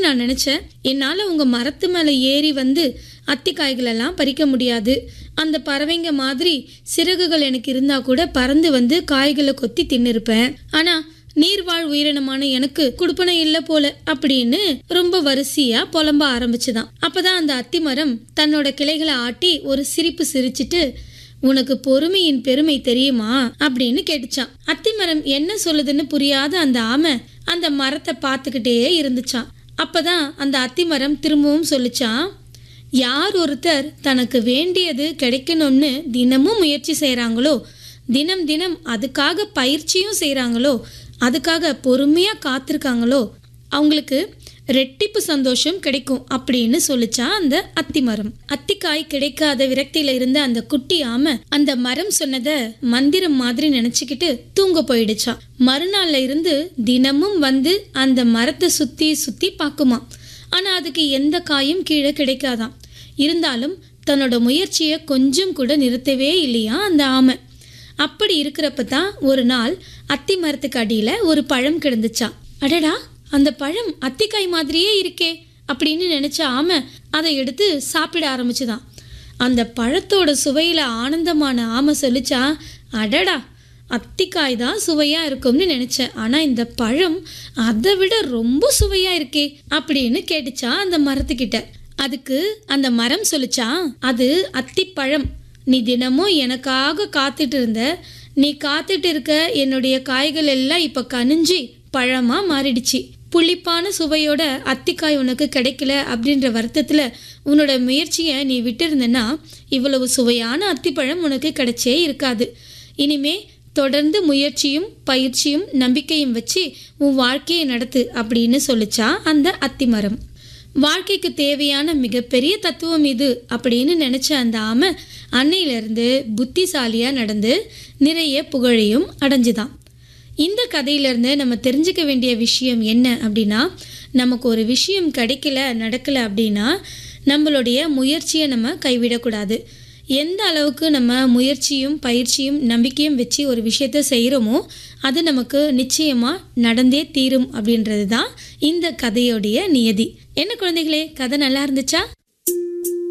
நான் நினச்சேன் என்னால் உங்கள் மரத்து மேலே ஏறி வந்து அத்திக்காய்களெல்லாம் பறிக்க முடியாது அந்த பறவைங்க மாதிரி சிறகுகள் எனக்கு இருந்தால் கூட பறந்து வந்து காய்களை கொத்தி தின்னிருப்பேன் ஆனால் நீர்வாழ் உயிரினமான எனக்கு குடுப்பனை இல்லை போல அப்படின்னு ரொம்ப வரிசையா புலம்ப ஆரம்பிச்சுதான் அப்பதான் அந்த அத்திமரம் தன்னோட கிளைகளை ஆட்டி ஒரு சிரிப்பு சிரிச்சிட்டு உனக்கு பொறுமையின் பெருமை தெரியுமா அப்படின்னு கேட்டுச்சான் அத்திமரம் என்ன சொல்லுதுன்னு புரியாத அந்த ஆமை அந்த மரத்தை பார்த்துக்கிட்டே இருந்துச்சான் அப்பதான் அந்த அத்திமரம் திரும்பவும் சொல்லிச்சான் யார் ஒருத்தர் தனக்கு வேண்டியது கிடைக்கணும்னு தினமும் முயற்சி செய்கிறாங்களோ தினம் தினம் அதுக்காக பயிற்சியும் செய்கிறாங்களோ அதுக்காக பொறுமையாக காத்திருக்காங்களோ அவங்களுக்கு ரெட்டிப்பு சந்தோஷம் கிடைக்கும் அப்படின்னு சொல்லிச்சான் அந்த அத்திமரம் அத்திக்காய் கிடைக்காத விரக்தியில இருந்த அந்த குட்டி ஆமை அந்த மரம் சொன்னதை மந்திரம் மாதிரி நினைச்சுக்கிட்டு தூங்க போயிடுச்சான் மறுநாள்ல இருந்து தினமும் வந்து அந்த மரத்தை சுத்தி சுத்தி பார்க்குமா ஆனா அதுக்கு எந்த காயும் கீழே கிடைக்காதாம் இருந்தாலும் தன்னோட முயற்சியை கொஞ்சம் கூட நிறுத்தவே இல்லையா அந்த ஆமை அப்படி இருக்கிறப்ப தான் ஒரு நாள் அத்தி மரத்துக்கு அடியில் ஒரு பழம் கிடந்துச்சா அடடா அந்த பழம் அத்திக்காய் மாதிரியே இருக்கே அப்படின்னு நினச்ச ஆமை அதை எடுத்து சாப்பிட ஆரம்பிச்சுதான் அந்த பழத்தோட சுவையில் ஆனந்தமான ஆமை சொல்லிச்சா அடடா அத்திக்காய் தான் சுவையாக இருக்கும்னு நினச்சேன் ஆனால் இந்த பழம் அதை விட ரொம்ப சுவையாக இருக்கே அப்படின்னு கேட்டுச்சா அந்த மரத்துக்கிட்ட அதுக்கு அந்த மரம் சொல்லிச்சா அது அத்திப்பழம் நீ தினமும் எனக்காக காத்துட்டு இருந்த நீ காத்துட்டு இருக்க என்னுடைய காய்கள் எல்லாம் இப்போ கனிஞ்சி பழமாக மாறிடுச்சு புளிப்பான சுவையோட அத்திக்காய் உனக்கு கிடைக்கல அப்படின்ற வருத்தத்தில் உன்னோட முயற்சியை நீ விட்டிருந்தனா இவ்வளவு சுவையான அத்திப்பழம் உனக்கு கிடைச்சே இருக்காது இனிமே தொடர்ந்து முயற்சியும் பயிற்சியும் நம்பிக்கையும் வச்சு உன் வாழ்க்கையை நடத்து அப்படின்னு சொல்லிச்சா அந்த அத்திமரம் வாழ்க்கைக்கு தேவையான மிகப்பெரிய தத்துவம் இது அப்படின்னு நினச்ச அந்த ஆமை அன்னையிலிருந்து புத்திசாலியாக நடந்து நிறைய புகழையும் அடைஞ்சுதான் இந்த கதையிலேருந்து நம்ம தெரிஞ்சுக்க வேண்டிய விஷயம் என்ன அப்படின்னா நமக்கு ஒரு விஷயம் கிடைக்கல நடக்கலை அப்படின்னா நம்மளுடைய முயற்சியை நம்ம கைவிடக்கூடாது எந்த அளவுக்கு நம்ம முயற்சியும் பயிற்சியும் நம்பிக்கையும் வச்சு ஒரு விஷயத்த செய்கிறோமோ அது நமக்கு நிச்சயமாக நடந்தே தீரும் அப்படின்றது தான் இந்த கதையோடைய நியதி என்ன குழந்தைகளே கதை நல்லா இருந்துச்சா